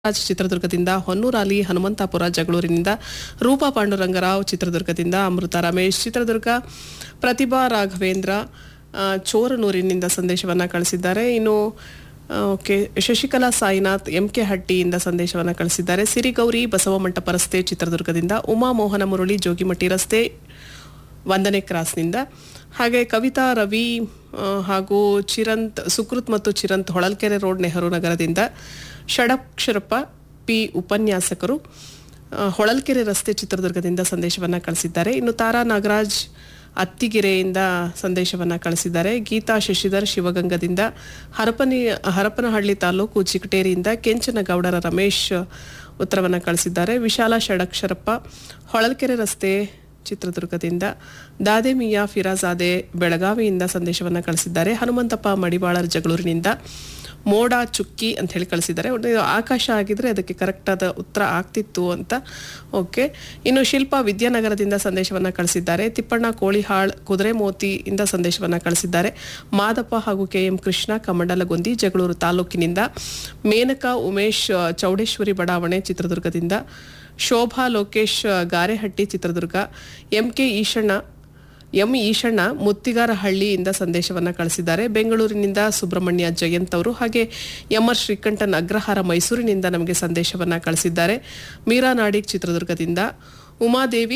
ರಾಜ್ ಚಿತ್ರದುರ್ಗದಿಂದ ಹೊನ್ನೂರಾಲಿ ಹನುಮಂತಾಪುರ ಜಗಳೂರಿನಿಂದ ರೂಪಾ ಪಾಂಡುರಂಗರಾವ್ ಚಿತ್ರದುರ್ಗದಿಂದ ಅಮೃತ ರಮೇಶ್ ಚಿತ್ರದುರ್ಗ ಪ್ರತಿಭಾ ರಾಘವೇಂದ್ರ ಆ, ಚೋರನೂರಿನಿಂದ ಸಂದೇಶವನ್ನ ಕಳಿಸಿದ್ದಾರೆ ಇನ್ನು ಆ, okay Shashikala Sainath M K ಹಟ್ಟಿಯಿಂದ ಸಂದೇಶವನ್ನ ಕಳಿಸಿದ್ದಾರೆ ಸಿರಿಗೌರಿ ಬಸವಮಂಟಪ ರಸ್ತೆ ಚಿತ್ರದುರ್ಗದಿಂದ ಉಮಾ ಮೋಹನ ಮುರಳಿ ಜೋಗಿಮಟ್ಟಿ ರಸ್ತೆ ವಂದನೆ ಕ್ರಾಸ್ನಿಂದ ಹಾಗೆ ಕವಿತಾ ರವಿ ಆ, ಹಾಗೂ ಚಿರಂತ್ ಸುಕೃತ್ ಮತ್ತು ಚಿರಂತ್ ಹೊಳಲ್ಕೆರೆ ರೋಡ್ ನೆಹರು ನಗರದಿಂದ ಷಡಕ್ಷರಪ್ಪ ಪಿ ಉಪನ್ಯಾಸಕರು ಆ, ಹೊಳಲ್ಕೆರೆ ರಸ್ತೆ ಚಿತ್ರದುರ್ಗದಿಂದ ಸಂದೇಶವನ್ನ ಕಳಿಸಿದ್ದಾರೆ ಇನ್ನು ತಾರಾ ನಾಗರಾಜ್ ಅತ್ತಿಗೆರೆಯಿಂದ ಸಂದೇಶವನ್ನ ಕಳಿಸಿದ್ದಾರೆ ಗೀತಾ ಶಶಿಧರ್ ಶಿವಗಂಗದಿಂದ ಹರಪನಿ ಹರಪನಹಳ್ಳಿ ತಾಲೂಕು ಚಿಕಟೇರಿಯಿಂದ ಕೆಂಚನಗೌಡರ ರಮೇಶ್ ಉತ್ತರವನ್ನ ಕಳಿಸಿದ್ದಾರೆ ವಿಶಾಲ ಷಡಕ್ಷರಪ್ಪ ಹೊಳಲ್ಕೆರೆ ರಸ್ತೆ ಚಿತ್ರದುರ್ಗದಿಂದ ದಾದೆಮಿಯಾ ಫಿರಾಜಾದೆ ಬೆಳಗಾವಿಯಿಂದ ಸಂದೇಶವನ್ನ ಕಳಿಸಿದ್ದಾರೆ ಹನುಮಂತಪ್ಪ ಮಡಿವಾಳರ್ ಜಗಳೂರಿನಿಂದ ಮೋಡ ಚುಕ್ಕಿ ಅಂತ ಹೇಳಿ ಕಳಿಸಿದ್ದಾರೆ ಒಟ್ಟು ಇದು ಆಕಾಶ ಆಗಿದ್ರೆ ಅದಕ್ಕೆ ಕರೆಕ್ಟ್ ಆದ ಉತ್ತರ ಆಗ್ತಿತ್ತು ಅಂತ ಓಕೆ ಇನ್ನು ಶಿಲ್ಪಾ ವಿದ್ಯಾನಗರದಿಂದ ಸಂದೇಶವನ್ನ ಕಳಿಸಿದ್ದಾರೆ ತಿಪ್ಪಣ್ಣ ಕೋಳಿಹಾಳ್ ಕುದುರೆಮೋತಿ ಇಂದ ಸಂದೇಶವನ್ನ ಕಳಿಸಿದ್ದಾರೆ ಮಾದಪ್ಪ ಹಾಗೂ ಕೆ ಎಂ ಕೃಷ್ಣ ಕಮಂಡಲಗೊಂದಿ ಜಗಳೂರು ತಾಲೂಕಿನಿಂದ ಮೇನಕಾ ಉಮೇಶ್ ಆ, ಚೌಡೇಶ್ವರಿ ಬಡಾವಣೆ ಚಿತ್ರದುರ್ಗದಿಂದ ಶೋಭಾ ಲೋಕೇಶ್ ಆ, Garehatti Chitradurga M K Eshanna M Eshanna ಮುತ್ತಿಗಾರಹಳ್ಳಿಯಿಂದ ಸಂದೇಶವನ್ನ ಕಳಿಸಿದ್ದಾರೆ ಬೆಂಗಳೂರಿನಿಂದ ಸುಬ್ರಹ್ಮಣ್ಯ ಜಯಂತ್ ಅವರು ಹಾಗೆ ಎಂ ಆರ್ ಶ್ರೀಕಂಠನ್ ಅಗ್ರಹಾರ ಮೈಸೂರಿನಿಂದ ನಮಗೆ ಸಂದೇಶವನ್ನ ಕಳಿಸಿದ್ದಾರೆ ಮೀರಾ ನಾಡಿಗ್ ಚಿತ್ರದುರ್ಗದಿಂದ Umadevi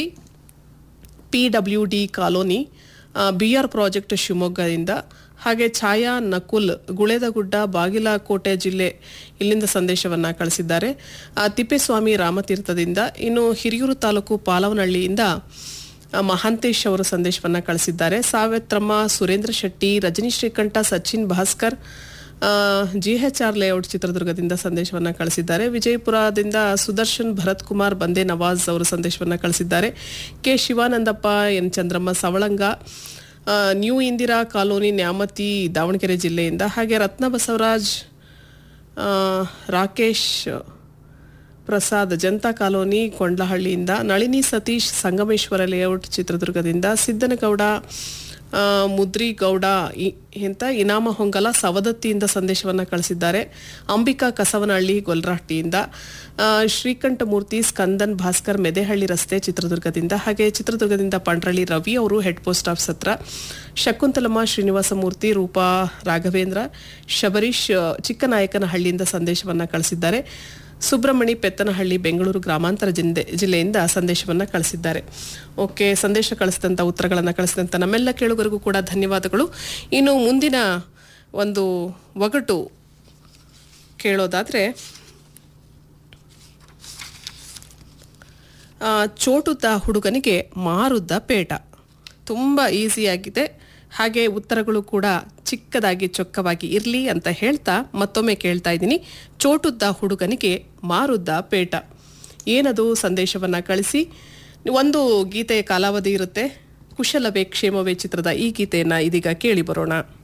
P W D colony B R project ಶಿವಮೊಗ್ಗದಿಂದ ಹಾಗೆ ಛಾಯಾ ನಕುಲ್ ಗುಳೇದಗುಡ್ಡ ಬಾಗಿಲಕೋಟೆ ಜಿಲ್ಲೆ ಇಲ್ಲಿಂದ ಸಂದೇಶವನ್ನ ಕಳಿಸಿದ್ದಾರೆ ಆ, ತಿಪ್ಪೇಸ್ವಾಮಿ ರಾಮತೀರ್ಥದಿಂದ ಇನ್ನು ಹಿರಿಯೂರು ತಾಲೂಕು ಪಾಲವನಹಳ್ಳಿಯಿಂದ ಆ, ಮಹಾಂತೇಶ್ ಅವರು ಸಂದೇಶವನ್ನ ಕಳಿಸಿದ್ದಾರೆ Savitramma Surendra Shetty Rajani Srikanta Sachin Bhaskar G H R layout ಚಿತ್ರದುರ್ಗದಿಂದ ಸಂದೇಶವನ್ನ ಕಳಿಸಿದ್ದಾರೆ ವಿಜಯಪುರದಿಂದ ಸುದರ್ಶನ್ ಭರತ್ ಕುಮಾರ್ ಬಂದೆ ನವಾಜ್ ಅವರು ಸಂದೇಶವನ್ನ ಕಳಿಸಿದ್ದಾರೆ ಕೆ ಶಿವಾನಂದಪ್ಪ ಎನ್ ಚಂದ್ರಮ್ಮ ಸವಳಂಗ ಆ, ನ್ಯೂ ಇಂದಿರಾ ಕಾಲೋನಿ ನ್ಯಾಮತಿ ದಾವಣಗೆರೆ ಜಿಲ್ಲೆಯಿಂದ ಹಾಗೆ ರತ್ನ ಬಸವರಾಜ್ ಆ, ರಾಕೇಶ್ ಪ್ರಸಾದ್ ಜನತಾ ಕಾಲೋನಿ ಕೊಂಡ್ಲಹಳ್ಳಿಯಿಂದ ನಳಿನಿ ಸತೀಶ್ ಸಂಗಮೇಶ್ವರ ಲೇಔಟ್ ಚಿತ್ರದುರ್ಗದಿಂದ ಸಿದ್ದನಗೌಡ ಆ, ಮುದ್ರಿಗೌಡ ಇ- ಅಂತ ಇನಾಮ ಹೊಂಗಲ ಸವದತ್ತಿಯಿಂದ ಸಂದೇಶವನ್ನ ಕಳಿಸಿದ್ದಾರೆ ಅಂಬಿಕಾ ಕಸವನಹಳ್ಳಿ ಗೊಲ್ರಾಟ್ಟಿಯಿಂದ ಆ, ಶ್ರೀಕಂಠಮೂರ್ತಿ ಸ್ಕಂದನ್ ಭಾಸ್ಕರ್ ಮೆದೆಹಳ್ಳಿ ರಸ್ತೆ ಚಿತ್ರದುರ್ಗದಿಂದ ಹಾಗೆ ಚಿತ್ರದುರ್ಗದಿಂದ ಪಂಡ್ರಳ್ಳಿ ರವಿ ಅವರು ಹೆಡ್ ಪೋಸ್ಟ್ ಆಫೀಸ್ ಹತ್ರ ಶಕುಂತಲಮ್ಮ ಶ್ರೀನಿವಾಸ ಮೂರ್ತಿ ರೂಪಾ ರಾಘವೇಂದ್ರ ಶಬರೀಶ್ ಆ, ಚಿಕ್ಕನಾಯಕನಹಳ್ಳಿಯಿಂದ ಸಂದೇಶವನ್ನ ಕಳಿಸಿದ್ದಾರೆ ಸುಬ್ರಹ್ಮಣಿ ಪೆತ್ತನಹಳ್ಳಿ ಬೆಂಗಳೂರು ಗ್ರಾಮಾಂತರ ಜಿಲ್ಲೆ ಜಿಲ್ಲೆಯಿಂದ ಸಂದೇಶವನ್ನ ಕಳಿಸಿದ್ದಾರೆ ಓಕೆ ಸಂದೇಶ ಕಳಿಸಿದಂಥ ಉತ್ತರಗಳನ್ನು ಕಳಿಸಿದಂಥ ನಮ್ಮೆಲ್ಲ ಕೇಳುಗರಿಗೂ ಕೂಡ ಧನ್ಯವಾದಗಳು ಇನ್ನು ಮುಂದಿನ ಒಂದು ಒಗಟು ಕೇಳೋದಾದ್ರೆ ಆ, ಚೋಟುದ್ದ ಹುಡುಗನಿಗೆ ಮಾರುದ್ದ ಪೇಟ ತುಂಬ ಈಸಿಯಾಗಿದೆ ಹಾಗೆ ಉತ್ತರಗಳು ಕೂಡ ಚಿಕ್ಕದಾಗಿ ಚೊಕ್ಕವಾಗಿ ಇರಲಿ ಅಂತ ಹೇಳ್ತಾ ಮತ್ತೊಮ್ಮೆ ಕೇಳ್ತಾ ಇದ್ದೀನಿ ಚೋಟುದ್ದ ಹುಡುಗನಿಗೆ ಮಾರುದ್ದ ಪೇಟ ಏನದು ಸಂದೇಶವನ್ನ ಕಳಿಸಿ ಒಂದು ಗೀತೆಯ ಕಾಲಾವಧಿ ಇರುತ್ತೆ ಕುಶಲವೇ ಕ್ಷೇಮವೇ ಚಿತ್ರದ ಈ ಗೀತೆಯನ್ನ ಇದೀಗ ಕೇಳಿ ಬರೋಣ